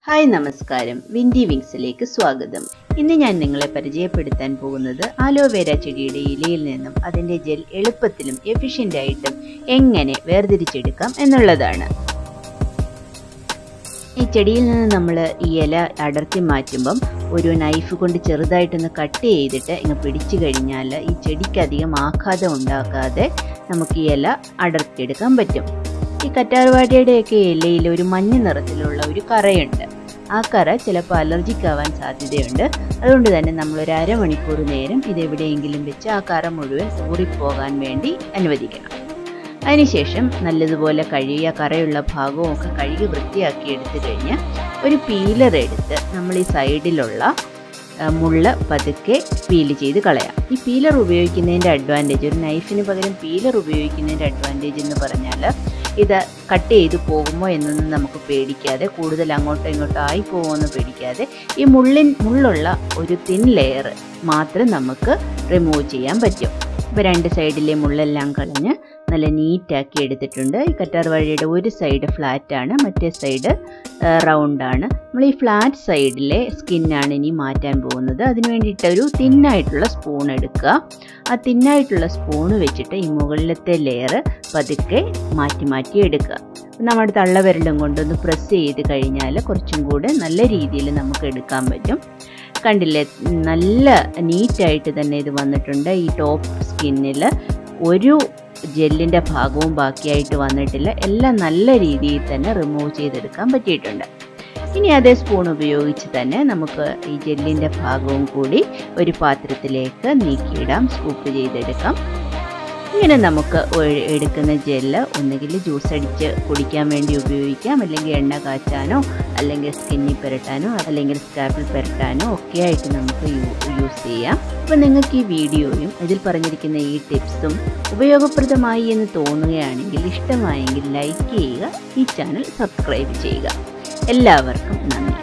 hi നമസ്കാരം windy വിങ്സിലേക്ക് സ്വാഗതം ഇന്ന് ഞാൻ നിങ്ങളെ പരിചയപ്പെടുത്താൻ പോകുന്നത് ആലോവേര ചെടിയുടെ ഇലയിൽ നിന്നും അതിൻ്റെ ജെൽ എളുപ്പത്തിലും എഫിഷ്യൻ്റ് ആയിട്ടും എങ്ങനെ വേർതിരിച്ചെടുക്കാം എന്നുള്ളതാണ് ഈ ചെടിയിൽ നിന്ന് നമ്മൾ ഈ ഇല അടർത്തി മാറ്റുമ്പം ഒരു നൈഫ് കൊണ്ട് ചെറുതായിട്ടൊന്ന് കട്ട് ചെയ്തിട്ട് ഇങ്ങ് പിടിച്ചു കഴിഞ്ഞാൽ ഈ ചെടിക്ക് അധികം ആഘാതം ഉണ്ടാക്കാതെ നമുക്ക് ഈ ഇല അടർത്തിയെടുക്കാൻ പറ്റും ഈ കറ്റാർവാഴയുടെയൊക്കെ ഇലയിൽ ഒരു മഞ്ഞ നിറത്തിലുള്ള ഒരു കറയുണ്ട് ആ കറ ചിലപ്പോൾ അലർജിക്ക് ആവാൻ സാധ്യതയുണ്ട് അതുകൊണ്ട് തന്നെ നമ്മൾ ഒരു അരമണിക്കൂർ നേരം ഇത് എവിടെയെങ്കിലും വെച്ച് ആ കറ മുഴുവൻ ഊറിപ്പോകാൻ വേണ്ടി അനുവദിക്കണം അതിനുശേഷം നല്ലതുപോലെ കഴുകിയ കറയുള്ള ഭാഗവും ഒക്കെ കഴുകി വൃത്തിയാക്കി എടുത്തു കഴിഞ്ഞ് ഒരു പീലർ എടുത്ത് നമ്മൾ ഈ സൈഡിലുള്ള മുള്ള പതുക്കെ പീൽ ചെയ്ത് കളയാം ഈ പീലർ ഉപയോഗിക്കുന്നതിൻ്റെ അഡ്വാൻറ്റേജ് ഒരു നൈഫിന് പകരം പീലർ ഉപയോഗിക്കുന്നതിൻ്റെ അഡ്വാൻറ്റേജ് എന്ന് പറഞ്ഞാൽ ഇത് കട്ട് ചെയ്ത് പോകുമോ എന്നൊന്നും നമുക്ക് പേടിക്കാതെ കൂടുതൽ അങ്ങോട്ടോ ഇങ്ങോട്ടോ ആയി പോകുമോ എന്ന് പേടിക്കാതെ ഈ മുള്ളിൻ മുള്ളുള്ള ഒരു തിൻ ലെയർ മാത്രം നമുക്ക് റിമൂവ് ചെയ്യാൻ പറ്റും ഇപ്പോൾ രണ്ട് സൈഡിലെ മുള്ളെല്ലാം കളഞ്ഞ് നല്ല നീറ്റാക്കി എടുത്തിട്ടുണ്ട് ഈ കറ്റാർ വാഴയുടെ ഒരു സൈഡ് ഫ്ലാറ്റാണ് മറ്റേ സൈഡ് റൗണ്ടാണ് നമ്മൾ ഈ ഫ്ലാറ്റ് സൈഡിലെ സ്കിന്നാണ് ഇനി മാറ്റാൻ പോകുന്നത് അതിന് വേണ്ടിയിട്ട് ഒരു തിന്നായിട്ടുള്ള സ്പൂൺ എടുക്കുക ആ തിന്നായിട്ടുള്ള സ്പൂൺ വെച്ചിട്ട് ഈ മുകളിലത്തെ ലെയർ പതുക്കെ മാറ്റി മാറ്റി എടുക്കുക നമ്മുടെ തള്ളവിരലും കൊണ്ടൊന്ന് പ്രസ് ചെയ്ത് കഴിഞ്ഞാൽ കുറച്ചും കൂടെ നല്ല രീതിയിൽ നമുക്ക് എടുക്കാൻ പറ്റും കണ്ടില്ലേ നല്ല നീറ്റായിട്ട് തന്നെ ഇത് വന്നിട്ടുണ്ട് ഈ ടോപ്പ് സ്കിന്നിൽ ഒരു ജെല്ലിൻ്റെ ഭാഗവും ബാക്കിയായിട്ട് വന്നിട്ടില്ല എല്ലാം നല്ല രീതിയിൽ തന്നെ റിമൂവ് ചെയ്തെടുക്കാൻ പറ്റിയിട്ടുണ്ട് ഇനി അതേ സ്പൂൺ ഉപയോഗിച്ച് തന്നെ നമുക്ക് ഈ ജെല്ലിൻ്റെ ഭാഗവും കൂടി ഒരു പാത്രത്തിലേക്ക് നീക്കിയിടാം സ്കൂപ്പ് ചെയ്തെടുക്കാം ഇങ്ങനെ നമുക്ക് എടുക്കുന്ന ജെല്ല് ഒന്നുകിൽ ജ്യൂസ് അടിച്ച് കുടിക്കാൻ വേണ്ടി ഉപയോഗിക്കാം അല്ലെങ്കിൽ എണ്ണ കാച്ചാനോ അല്ലെങ്കിൽ സ്കിന്നിൽ പുരട്ടാനോ അല്ലെങ്കിൽ സ്കാപ്പിൽ പുരട്ടാനോ ഒക്കെ ആയിട്ട് നമുക്ക് യൂസ് ചെയ്യാം അപ്പോൾ നിങ്ങൾക്ക് ഈ വീഡിയോയും ഇതിൽ പറഞ്ഞിരിക്കുന്ന ഈ ടിപ്സും ഉപയോഗപ്രദമായി എന്ന് തോന്നുകയാണെങ്കിൽ ഇഷ്ടമായെങ്കിൽ ലൈക്ക് ചെയ്യുക ഈ ചാനൽ സബ്സ്ക്രൈബ് ചെയ്യുക എല്ലാവർക്കും നന്ദി